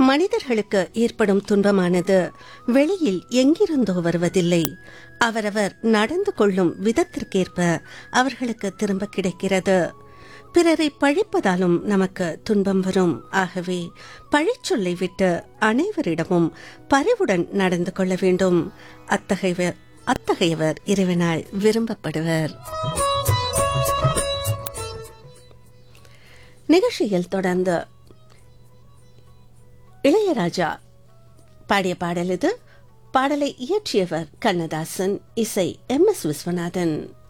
மனிதர்களுக்கு ஏற்படும் துன்பமானது வெளியில் எங்கிருந்தோ வருவதில்லை அவரவர் நடந்து கொள்ளும் விதத்திற்கேற்ப அவர்களுக்கு திரும்ப கிடைக்கிறது பிறரை பழிப்பதாலும் நமக்கு துன்பம் வரும் ஆகவே பழிச்சொல்லை விட்டு அனைவரிடமும் பரிவுடன் நடந்து கொள்ள வேண்டும் அத்தகையவர் அத்தகையவர் இறைவனால் விரும்பப்படுவர் நிகழ்ச்சியில் தொடர்ந்து இளையராஜா பாடிய பாடல் இது பாடலை இயற்றியவர் கண்ணதாசன் இசை எம் எஸ் விஸ்வநாதன்